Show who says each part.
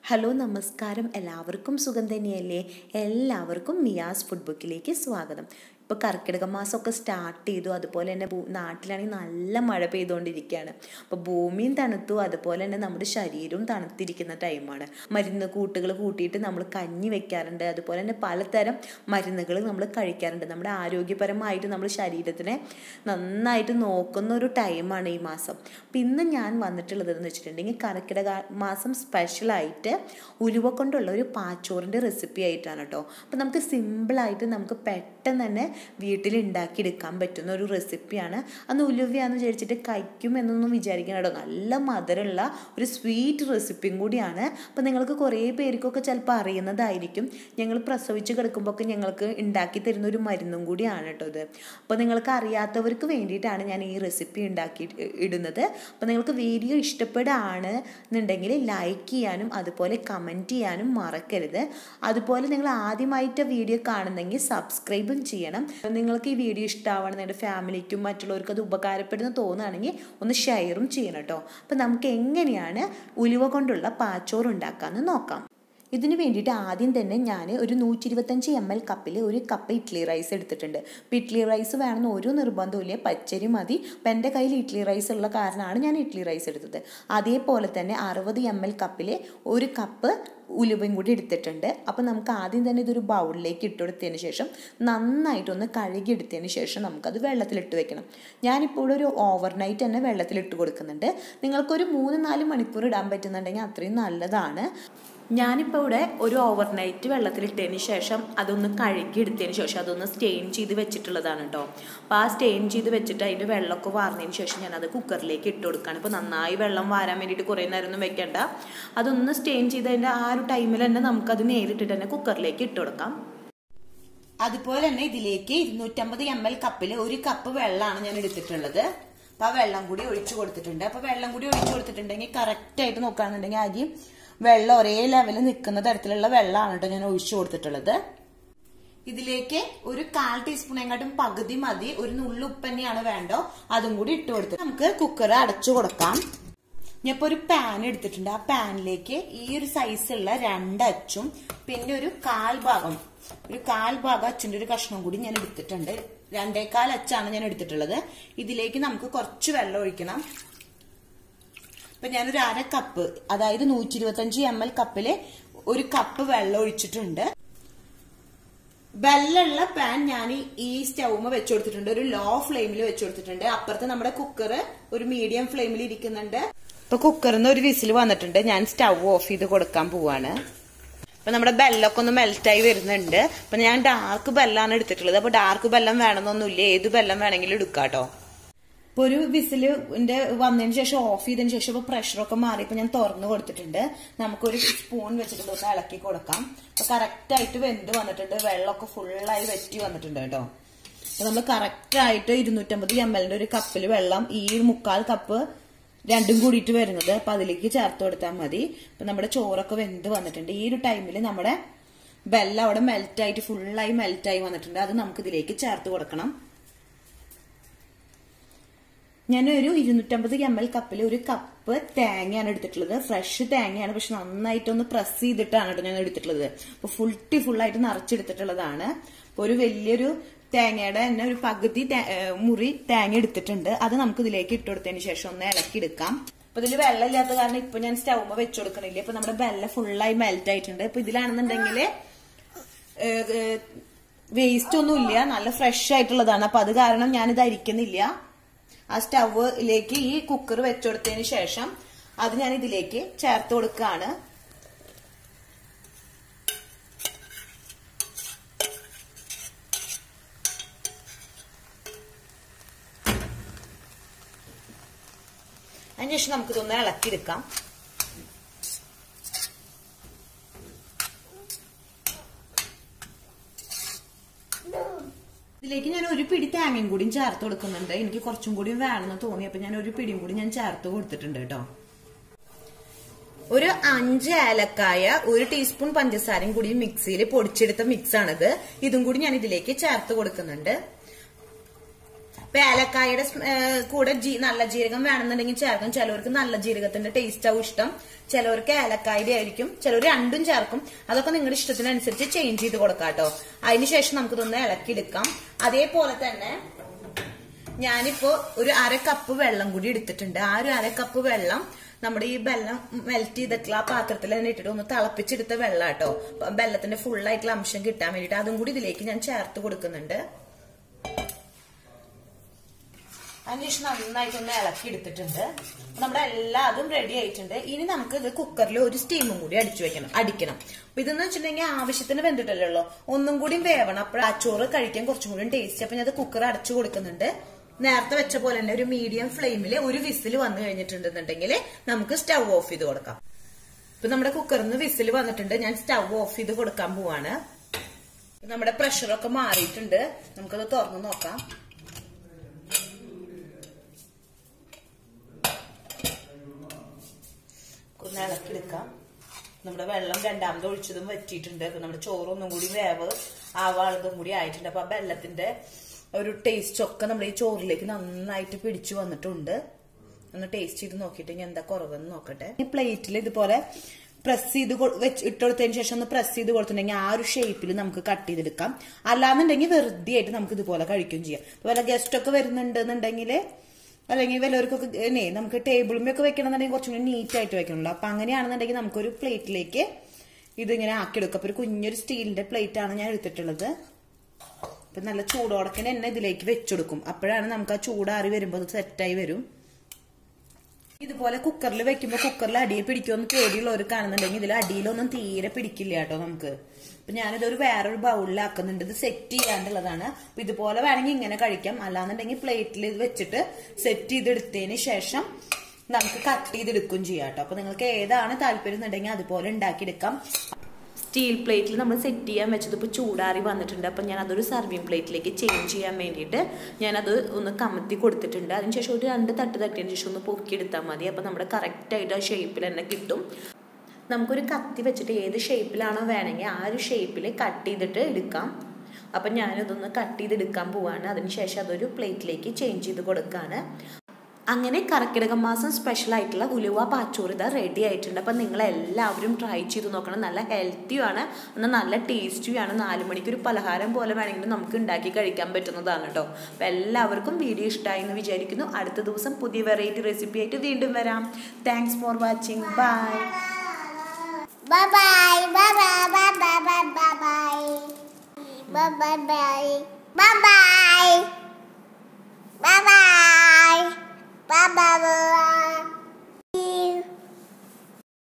Speaker 1: Hello നമസ്കാരം എല്ലാവർക്കും സുഖം തന്നെയല്ലേ എല്ലാവർക്കും മിയാസ് ഫുഡ് ബുക്കിലേക്ക് സ്വാഗതം ഇപ്പോൾ കർക്കിടക മാസമൊക്കെ സ്റ്റാർട്ട് ചെയ്തു അതുപോലെ തന്നെ ഭൂ- നാട്ടിലാണെങ്കിൽ നല്ല മഴ പെയ്തുകൊണ്ടിരിക്കുകയാണ് അപ്പോൾ ഭൂമിയും തണുത്തു അതുപോലെ തന്നെ നമ്മുടെ ശരീരവും തണുത്തിരിക്കുന്ന ടൈമാണ് മരുന്ന് കൂട്ടുകൾ കൂട്ടിയിട്ട് നമ്മൾ കഞ്ഞി വെക്കാറുണ്ട് അതുപോലെ തന്നെ പലതരം മരുന്നുകൾ നമ്മൾ കഴിക്കാറുണ്ട് നമ്മുടെ ആരോഗ്യപരമായിട്ട് നമ്മൾ ശരീരത്തിനെ നന്നായിട്ട് നോക്കുന്ന ഒരു ടൈമാണ് ഈ മാസം അപ്പം ഇന്ന് ഞാൻ വന്നിട്ടുള്ളതെന്ന് വെച്ചിട്ടുണ്ടെങ്കിൽ കർക്കിടക മാസം സ്പെഷ്യലായിട്ട് ഉലുവ കൊണ്ടുള്ള ഒരു പാച്ചോറിൻ്റെ റെസിപ്പി ആയിട്ടാണ് കേട്ടോ അപ്പം നമുക്ക് സിമ്പിളായിട്ട് നമുക്ക് പെട്ടെന്ന് തന്നെ വീട്ടിൽ ഉണ്ടാക്കിയെടുക്കാൻ പറ്റുന്ന ഒരു റെസിപ്പിയാണ് അന്ന് ഉലുവയാന്ന് വിചാരിച്ചിട്ട് കഴിക്കും എന്നൊന്നും വിചാരിക്കണം കേട്ടോ നല്ല മധുരമുള്ള ഒരു സ്വീറ്റ് റെസിപ്പിയും കൂടിയാണ് അപ്പം നിങ്ങൾക്ക് കുറേ പേർക്കൊക്കെ ചിലപ്പോൾ അറിയുന്നതായിരിക്കും ഞങ്ങൾ പ്രസവിച്ച് കിടക്കുമ്പോൾ ഞങ്ങൾക്ക് ഉണ്ടാക്കി തരുന്ന ഒരു മരുന്നും കൂടിയാണ് കേട്ടോ ഇത് അപ്പോൾ നിങ്ങൾക്ക് അറിയാത്തവർക്ക് വേണ്ടിയിട്ടാണ് ഞാൻ ഈ റെസിപ്പി ഉണ്ടാക്കി ഇടുന്നത് അപ്പോൾ നിങ്ങൾക്ക് വീഡിയോ ഇഷ്ടപ്പെടുകയാണ് എന്നുണ്ടെങ്കിൽ ലൈക്ക് ചെയ്യാനും അതുപോലെ കമൻറ്റ് ചെയ്യാനും മറക്കരുത് അതുപോലെ നിങ്ങൾ ആദ്യമായിട്ട് വീഡിയോ കാണുന്നെങ്കിൽ സബ്സ്ക്രൈബും ചെയ്യണം നിങ്ങൾക്ക് ഈ വീഡിയോ ഇഷ്ടമാവണം നിങ്ങളുടെ ഫാമിലിക്കും മറ്റുള്ളവർക്കും അത് ഉപകാരപ്പെടുന്ന തോന്നുകയാണെങ്കിൽ ഒന്ന് ഷെയറും ചെയ്യണം കേട്ടോ അപ്പോൾ നമുക്ക് എങ്ങനെയാണ് ഉലുവ കൊണ്ടുള്ള പാച്ചോറ് ഉണ്ടാക്കാമെന്ന് നോക്കാം ഇതിന് വേണ്ടിയിട്ട് ആദ്യം തന്നെ ഞാൻ ഒരു നൂറ്റി ഇരുപത്തഞ്ച് എം എൽ കപ്പിൽ ഒരു കപ്പ് ഇഡ്ഡലി റൈസ് എടുത്തിട്ടുണ്ട് അപ്പോൾ ഇഡ്ഡലി റൈസ് വേണമെന്ന് ഒരു നിർബന്ധമില്ല പച്ചരി മതി അപ്പം എൻ്റെ കയ്യിൽ ഇഡ്ഡലി റൈസ് ഉള്ള കാരണമാണ് ഞാൻ ഇഡ്ഡലി റൈസ് എടുത്തത് അതേപോലെ തന്നെ അറുപത് എം എൽ കപ്പിൽ ഒരു കപ്പ് ഉലുവയും കൂടി എടുത്തിട്ടുണ്ട് അപ്പോൾ നമുക്ക് ആദ്യം തന്നെ ഇതൊരു ബൗളിലേക്ക് ഇട്ടെടുത്തതിന് ശേഷം നന്നായിട്ടൊന്ന് കഴുകി എടുത്തതിന് ശേഷം നമുക്കത് വെള്ളത്തിലിട്ട് വെക്കണം ഞാനിപ്പോൾ ഒരു ഓവർനൈറ്റ് തന്നെ വെള്ളത്തിലിട്ട് കൊടുക്കുന്നുണ്ട് നിങ്ങൾക്കൊരു മൂന്ന് നാല് മണിക്കൂർ ഇടാൻ പറ്റുന്നുണ്ടെങ്കിൽ അത്രയും നല്ലതാണ് ഞാനിപ്പോൾ ഇവിടെ ഒരു ഓവർനൈറ്റ് വെള്ളത്തിലിട്ടതിന് ശേഷം അതൊന്ന് കഴുകി എടുത്തതിന് ശേഷം അതൊന്ന് സ്റ്റെയിൻ ചെയ്ത് വെച്ചിട്ടുള്ളതാണ് കേട്ടോ അപ്പോൾ ആ സ്റ്റെയിൻ ചെയ്ത് വെച്ചിട്ട് അതിൻ്റെ വെള്ളമൊക്കെ വാർന്നതിന് ശേഷം ഞാനത് കുക്കറിലേക്ക് ഇട്ട് കൊടുക്കുകയാണ് ഇപ്പോൾ നന്നായി വെള്ളം വാരാൻ വേണ്ടിയിട്ട് കുറേ നേരം ഒന്നും വെക്കണ്ട അതൊന്ന് സ്റ്റെയിൻ ചെയ്തതിൻ്റെ ആ ഒരു ടൈമിൽ തന്നെ നമുക്കത് നേരിട്ടിട്ട് തന്നെ കുക്കറിലേക്ക് ഇട്ട് കൊടുക്കാം അതുപോലെ തന്നെ ഇതിലേക്ക് ഇരുന്നൂറ്റമ്പത് എം എൽ കപ്പിൽ ഒരു കപ്പ് വെള്ളമാണ് ഞാൻ എടുത്തിട്ടുള്ളത് അപ്പൊ ആ വെള്ളം കൂടി ഒഴിച്ചു കൊടുത്തിട്ടുണ്ട് അപ്പൊ വെള്ളം കൂടി ഒഴിച്ചു കൊടുത്തിട്ടുണ്ടെങ്കിൽ കറക്റ്റ് ആയിട്ട് നോക്കുകയാണെന്നുണ്ടെങ്കിൽ ആദ്യം വെള്ളം ഒരേ ലെവലിൽ നിൽക്കുന്ന തരത്തിലുള്ള വെള്ളമാണ് കേട്ടോ ഞാൻ ഒഴിച്ചു കൊടുത്തിട്ടുള്ളത് ഇതിലേക്ക് ഒരു കാൽ ടീസ്പൂണേക്കാട്ടും പകുതി മതി ഒരു നുള്ളു ഉപ്പ് തന്നെയാണ് വേണ്ടോ അതും കൂടി ഇട്ട് കൊടുത്ത് നമുക്ക് കുക്കർ അടച്ചു കൊടുക്കാം ഞാനിപ്പോ ഒരു പാൻ എടുത്തിട്ടുണ്ട് ആ പാനിലേക്ക് ഈ ഒരു സൈസുള്ള രണ്ടച്ചും പിന്നെ ഒരു കാൽ ഭാഗം ഒരു കാൽ ഭാഗം അച്ചിന്റെ ഒരു കഷ്ണം കൂടി ഞാൻ എടുത്തിട്ടുണ്ട് രണ്ടേകാൽ അച്ചാണ് ഞാൻ എടുത്തിട്ടുള്ളത് ഇതിലേക്ക് നമുക്ക് കുറച്ച് വെള്ളം ഒഴിക്കണം ഇപ്പൊ ഞാനൊരു അര കപ്പ് അതായത് നൂറ്റി ഇരുപത്തഞ്ച് എം എൽ കപ്പില് ഒരു കപ്പ് വെള്ളം ഒഴിച്ചിട്ടുണ്ട് വെള്ളമുള്ള പാൻ ഞാൻ ഈ സ്റ്റൗമ വെച്ചു കൊടുത്തിട്ടുണ്ട് ഒരു ലോ ഫ്ലെയിമിൽ വെച്ചു കൊടുത്തിട്ടുണ്ട് അപ്പുറത്ത് നമ്മുടെ കുക്കർ ഒരു മീഡിയം ഫ്ലെയിമിൽ ഇരിക്കുന്നുണ്ട് ഇപ്പൊ കുക്കറിൽ നിന്ന് ഒരു വിസിൽ വന്നിട്ടുണ്ട് ഞാൻ സ്റ്റൗ ഓഫ് ചെയ്ത് കൊടുക്കാൻ പോവാണ് അപ്പൊ നമ്മുടെ ബെല്ലൊക്കെ ഒന്ന് മെൽറ്റായി വരുന്നുണ്ട് അപ്പൊ ഞാൻ ഡാർക്ക് ബെല്ലാണ് എടുത്തിട്ടുള്ളത് അപ്പൊ ഡാർക്ക് ബെല്ലം വേണമെന്നൊന്നുമില്ല ഏത് ബെല്ലം വേണമെങ്കിലും എടുക്കാം കേട്ടോ ഇപ്പൊ ഒരു വിസിലിന്റെ വന്നതിന് ശേഷം ഓഫ് ചെയ്തതിന് ശേഷം ഇപ്പൊ പ്രഷറൊക്കെ മാറിയപ്പോ ഞാൻ തുറന്നു കൊടുത്തിട്ടുണ്ട് നമുക്കൊരു സ്പൂൺ വെച്ചിട്ട് ഒന്ന് ഇളക്കി കൊടുക്കാം അപ്പൊ കറക്റ്റ് ആയിട്ട് വെന്ത് വന്നിട്ടുണ്ട് വെള്ളമൊക്കെ ഫുള്ളായി വെറ്റി വന്നിട്ടുണ്ട് കേട്ടോ അപ്പൊ നമ്മൾ കറക്റ്റ് ആയിട്ട് ഇരുന്നൂറ്റമ്പത് എം എല്ലിന്റെ ഒരു കപ്പിൽ വെള്ളം ഈ ഒരു മുക്കാൽ കപ്പ് രണ്ടും കൂടിയിട്ട് വരുന്നത് അപ്പൊ അതിലേക്ക് ചേർത്ത് കൊടുത്താൽ മതി അപ്പൊ നമ്മുടെ ചോറൊക്കെ വെന്ത് വന്നിട്ടുണ്ട് ഈ ഒരു ടൈമിൽ നമ്മുടെ വെള്ളം അവിടെ മെൽറ്റ് ആയിട്ട് ഫുള്ളായി മെൽറ്റ് ആയി വന്നിട്ടുണ്ട് അത് നമുക്ക് ഇതിലേക്ക് ചേർത്ത് കൊടുക്കണം ഞാൻ ഒരു ഇരുന്നൂറ്റമ്പത് എം എൽ കപ്പിൽ ഒരു കപ്പ് തേങ്ങയാണ് എടുത്തിട്ടുള്ളത് ഫ്രഷ് തേങ്ങയാണ് പക്ഷെ നന്നായിട്ടൊന്ന് പ്രസ് ചെയ്തിട്ടാണ് കേട്ടോ ഞാൻ എടുത്തിട്ടുള്ളത് അപ്പൊ ഫുൾട്ടി ഫുള്ളായിട്ട് നിറച്ചെടുത്തിട്ടുള്ളതാണ് അപ്പൊ ഒരു വലിയൊരു തേങ്ങയുടെ തന്നെ ഒരു പകുതി തേ- ഏഹ് മുറി തേങ്ങ എടുത്തിട്ടുണ്ട് അത് നമുക്ക് ഇതിലേക്ക് ഇട്ട് കൊടുത്തതിന് ശേഷം ഒന്ന് ഇളക്കി എടുക്കാം അപ്പൊ ഇതിൽ വെള്ളം ഇല്ലാത്ത കാരണം ഇപ്പൊ ഞാൻ സ്റ്റൗമ വെച്ചു കൊടുക്കണില്ല ഇപ്പൊ നമ്മുടെ ബെല്ല ഫുള്ളായി മെൽറ്റ് ആയിട്ടുണ്ട് ഇപ്പൊ ഇതിലാണെന്നുണ്ടെങ്കിൽ വേസ്റ്റ് ഒന്നും ഇല്ല നല്ല ഫ്രഷ് ആയിട്ടുള്ളതാണ് അപ്പൊ അത് കാരണം ഞാനിത് അരിക്കുന്നില്ല ആ സ്റ്റൗവിലേക്ക് ഈ കുക്കർ വെച്ചുകൊടുത്തതിന് ശേഷം അത് ഞാൻ ഇതിലേക്ക് ചേർത്ത് കൊടുക്കുകയാണ് അതിനുശേഷം നമുക്കിതൊന്ന് ഇളക്കിയെടുക്കാം ഇതിലേക്ക് ഞാൻ ഒരു പിടി തേങ്ങയും കൂടിയും ചേർത്ത് കൊടുക്കുന്നുണ്ട് എനിക്ക് കുറച്ചും കൂടിയും വേണമെന്ന് തോന്നി അപ്പൊ ഞാൻ ഒരു പിടിയും കൂടി ഞാൻ ചേർത്ത് കൊടുത്തിട്ടുണ്ട് കേട്ടോ ഒരു അഞ്ച് ഏലക്കായ ഒരു ടീസ്പൂൺ പഞ്ചസാരയും കൂടി മിക്സിയിൽ പൊടിച്ചെടുത്ത മിക്സ് ആണിത് ഇതും കൂടി ഞാൻ ഇതിലേക്ക് ചേർത്ത് കൊടുക്കുന്നുണ്ട് ഇപ്പൊ ഏലക്കായുടെ സ്- ഏ, കൂടെ ജീ- നല്ല ജീരകം വേണമെന്നുണ്ടെങ്കിൽ ചേർക്കും ചിലവർക്ക് നല്ല ജീരകത്തിന്റെ ടേസ്റ്റ് ആവും ഇഷ്ടം ചിലവർക്ക് ഏലക്കായുടെ ആയിരിക്കും ചിലവർ രണ്ടും ചേർക്കും അതൊക്കെ നിങ്ങളുടെ ഇഷ്ടത്തിനനുസരിച്ച് ചേഞ്ച് ചെയ്ത് കൊടുക്കാം കേട്ടോ അതിനുശേഷം നമുക്ക് ഇതൊന്ന് ഇളക്കിയെടുക്കാം അതേപോലെ തന്നെ ഞാനിപ്പോ ഒരു അര കപ്പ് വെള്ളം കൂടി എടുത്തിട്ടുണ്ട് ആ ഒരു അര കപ്പ് വെള്ളം നമ്മുടെ ഈ വെള്ളം മെൽറ്റ് ചെയ്തിട്ടുള്ള ആ പാത്രത്തിൽ തന്നെ ഇട്ടിട്ട് ഒന്ന് തിളപ്പിച്ചെടുത്ത വെള്ളം കേട്ടോ വെള്ളത്തിന്റെ ഫുൾ ആയിട്ടുള്ള അംശം കിട്ടാൻ വേണ്ടിട്ട് അതും കൂടി ഇതിലേക്ക് ഞാൻ ചേർത്ത് കൊടുക്കുന്നുണ്ട് അതിനുശേഷം നന്നായിട്ടൊന്ന് ഇളക്കി എടുത്തിട്ടുണ്ട് അപ്പൊ നമ്മുടെ എല്ലാതും റെഡി ആയിട്ടുണ്ട് ഇനി നമുക്ക് ഇത് കുക്കറിൽ ഒരു സ്റ്റീമും കൂടി അടിച്ചു വെക്കണം അടിക്കണം അപ്പൊ ഇതെന്ന് വെച്ചിട്ടുണ്ടെങ്കിൽ ആവശ്യത്തിന് വെന്തിട്ടല്ലോ ഒന്നും കൂടി വേവണം അപ്പോൾ ആ ചോറ് കഴിക്കാൻ കുറച്ചും കൂടി ടേസ്റ്റ് അപ്പൊ ഞാൻ അത് കുക്കർ അടച്ചു കൊടുക്കുന്നുണ്ട് നേരത്തെ വെച്ച പോലെ തന്നെ ഒരു മീഡിയം ഫ്ലെയിമിൽ ഒരു വിസിൽ വന്നു കഴിഞ്ഞിട്ടുണ്ടെന്നുണ്ടെങ്കിൽ നമുക്ക് സ്റ്റൗ ഓഫ് ചെയ്ത് കൊടുക്കാം ഇപ്പൊ നമ്മുടെ കുക്കറിൽ നിന്ന് വിസിൽ വന്നിട്ടുണ്ട് ഞാൻ സ്റ്റൗ ഓഫ് ചെയ്ത് കൊടുക്കാൻ പോവാണ് ഇപ്പൊ നമ്മുടെ പ്രഷറൊക്കെ മാറിയിട്ടുണ്ട് നമുക്കത് തുറന്ന് നോക്കാം ഒന്ന് ഇളക്കിയെടുക്കാം നമ്മുടെ വെള്ളം രണ്ടാമത് ഒഴിച്ചതും വറ്റിയിട്ടുണ്ട് അപ്പൊ നമ്മുടെ ചോറൊന്നും കൂടി വേവ് ആവാളതും കൂടി ആയിട്ടുണ്ട് അപ്പൊ ആ വെള്ളത്തിന്റെ ഒരു ടേസ്റ്റ് ഒക്കെ നമ്മുടെ ഈ ചോറിലേക്ക് നന്നായിട്ട് പിടിച്ചു വന്നിട്ടുണ്ട് ഒന്ന് ടേസ്റ്റ് ചെയ്ത് നോക്കിയിട്ട് ഇനി എന്താ കുറവെന്ന് നോക്കട്ടെ ഈ പ്ലേറ്റിൽ ഇതുപോലെ പ്രസ് ചെയ്ത് കൊ- വെച്ച് ഇട്ടുകൊടുത്തതിന് ശേഷം ഒന്ന് പ്രസ് ചെയ്ത് കൊടുത്തിട്ടുണ്ടെങ്കിൽ ആ ഒരു ഷേപ്പിൽ നമുക്ക് കട്ട് ചെയ്തെടുക്കാം അല്ലാന്നുണ്ടെങ്കിൽ വെറുതെ ആയിട്ട് നമുക്ക് ഇതുപോലെ കഴിക്കുകയും ചെയ്യാം ഇപ്പൊ വല്ല ഗസ്റ്റ് ഒക്കെ വരുന്നുണ്ടെന്നുണ്ടെങ്കിൽ അല്ലെങ്കിൽ വല്ലവർക്കൊക്കെ ഇനി നമുക്ക് ടേബിളുമൊക്കെ വെക്കണമെന്നുണ്ടെങ്കിൽ കുറച്ചും കൂടി നീറ്റ് ആയിട്ട് വെക്കണമല്ലോ അപ്പൊ അങ്ങനെയാണെന്നുണ്ടെങ്കിൽ നമുക്കൊരു പ്ലേറ്റിലേക്ക് ഇതിങ്ങനെ ആക്കിയെടുക്കാം അപ്പൊ ഒരു കുഞ്ഞൊരു സ്റ്റീലിന്റെ പ്ലേറ്റ് ആണ് ഞാൻ എടുത്തിട്ടുള്ളത് അപ്പൊ നല്ല ചൂടോടക്കനെ എന്നെ ഇതിലേക്ക് വെച്ചെടുക്കും അപ്പോഴാണ് നമുക്ക് ആ ചൂടാറി വരുമ്പോൾ അത് സെറ്റായി വരും ഇതുപോലെ കുക്കറിൽ വെക്കുമ്പോൾ കുക്കറിൽ അടിയെ പിടിക്കുമെന്ന് പേടിയുള്ളവർ കാണുന്നുണ്ടെങ്കിൽ ഇതിൽ അടിയിലൊന്നും തീരെ പിടിക്കില്ല കേട്ടോ നമുക്ക് അപ്പൊ ഞാനിതൊരു വേറൊരു ബൗളിലാക്കുന്നുണ്ട് ഇത് സെറ്റ് ചെയ്യാണ്ടുള്ളതാണ് അപ്പൊ ഇതുപോലെ വേണമെങ്കിൽ ഇങ്ങനെ കഴിക്കാം അല്ലാന്നുണ്ടെങ്കിൽ പ്ലേറ്റിൽ ഇത് വെച്ചിട്ട് സെറ്റ് ചെയ്തെടുത്തതിന് ശേഷം നമുക്ക് കട്ട് ചെയ്തെടുക്കുകയും ചെയ്യാം കേട്ടോ അപ്പൊ നിങ്ങൾക്ക് ഏതാണ് താല്പര്യം എന്നുണ്ടെങ്കിൽ അതുപോലെ ഉണ്ടാക്കിയെടുക്കാം സ്റ്റീൽ പ്ലേറ്റിൽ നമ്മൾ സെറ്റ് ചെയ്യാൻ വെച്ചത് ഇപ്പോൾ ചൂടാറി വന്നിട്ടുണ്ട് അപ്പം ഞാൻ അതൊരു സർവിങ് പ്ലേറ്റിലേക്ക് ചേഞ്ച് ചെയ്യാൻ വേണ്ടിയിട്ട് ഞാനത് ഒന്ന് കമത്തി കൊടുത്തിട്ടുണ്ട് അതിനുശേഷം ഒരു രണ്ട് തട്ട് തട്ടിയതിന് ശേഷം ഒന്ന് പൊക്കിയെടുത്താൽ മതി അപ്പം നമ്മുടെ കറക്റ്റായിട്ട് ആ ഷേപ്പിൽ തന്നെ കിട്ടും നമുക്കൊരു കത്തി വെച്ചിട്ട് ഏത് ഷേപ്പിലാണോ വേണമെങ്കിൽ ആ ഒരു ഷേപ്പിൽ കട്ട് ചെയ്തിട്ട് എടുക്കാം അപ്പം ഞാനിതൊന്ന് കട്ട് ചെയ്തെടുക്കാൻ പോവാണ് അതിനുശേഷം അതൊരു പ്ലേറ്റിലേക്ക് ചേഞ്ച് ചെയ്ത് കൊടുക്കുകയാണ് അങ്ങനെ കർക്കിടക മാസം സ്പെഷ്യൽ ആയിട്ടുള്ള ഉലുവ പാച്ചോറ് ഇതാ റെഡി ആയിട്ടുണ്ട് അപ്പം നിങ്ങൾ എല്ലാവരും ട്രൈ ചെയ്ത് നോക്കണം നല്ല ഹെൽത്തിയുമാണ് എന്നാൽ നല്ല ടേസ്റ്റിയുമാണ് നാല് മണിക്ക് ഒരു പലഹാരം പോലെ വേണമെങ്കിലും നമുക്ക് ഉണ്ടാക്കി കഴിക്കാൻ പറ്റുന്നതാണ് കേട്ടോ അപ്പം എല്ലാവർക്കും വീഡിയോ ഇഷ്ടമായി എന്ന് വിചാരിക്കുന്നു അടുത്ത ദിവസം പുതിയ വെറൈറ്റി റെസിപ്പി ആയിട്ട് വീണ്ടും വരാം thanks for watching bye
Speaker 2: Bye bye, bye bye, bye bye, bye bye, bye. Bye bye, bye. Bye bye. Bye bye. Bye bye, bye.